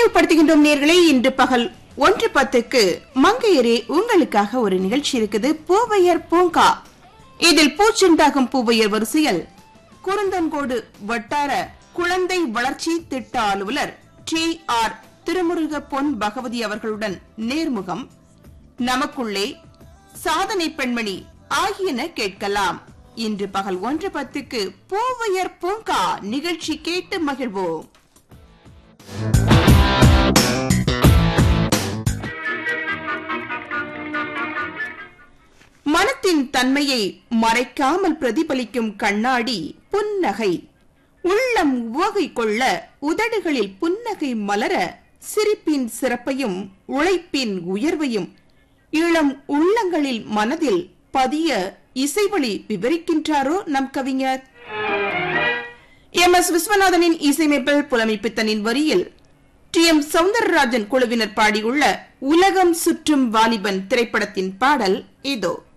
நினைவுபடுத்துகின்றோம் நேர்களே இன்று பகல் ஒன்று பத்துக்கு மங்கையரே உங்களுக்காக ஒரு நிகழ்ச்சி இருக்குது பூவையர் பூங்கா இதில் பூச்சுண்டாகும் பூவையர் வரிசையில் குருந்தன்கோடு வட்டார குழந்தை வளர்ச்சி திட்ட அலுவலர் டி ஆர் திருமுருக பொன் பகவதி அவர்களுடன் நேர்முகம் நமக்குள்ளே சாதனை பெண்மணி ஆகியன கேட்கலாம் இன்று பகல் ஒன்று பத்துக்கு பூவையர் பூங்கா நிகழ்ச்சி கேட்டு மகிழ்வோம் மனத்தின் தன்மையை மறைக்காமல் பிரதிபலிக்கும் கண்ணாடி புன்னகை உள்ளம் உவகை கொள்ள உதடுகளில் புன்னகை மலர சிரிப்பின் சிறப்பையும் உழைப்பின் உயர்வையும் இளம் உள்ளங்களில் மனதில் பதிய இசைவழி விவரிக்கின்றாரோ நம் கவிஞர் எம் எஸ் விஸ்வநாதனின் இசையமைப்பில் புலமைப்பித்தனின் வரியில் டி எம் சவுந்தரராஜன் குழுவினர் பாடியுள்ள உலகம் சுற்றும் வாலிபன் திரைப்படத்தின் பாடல் இதோ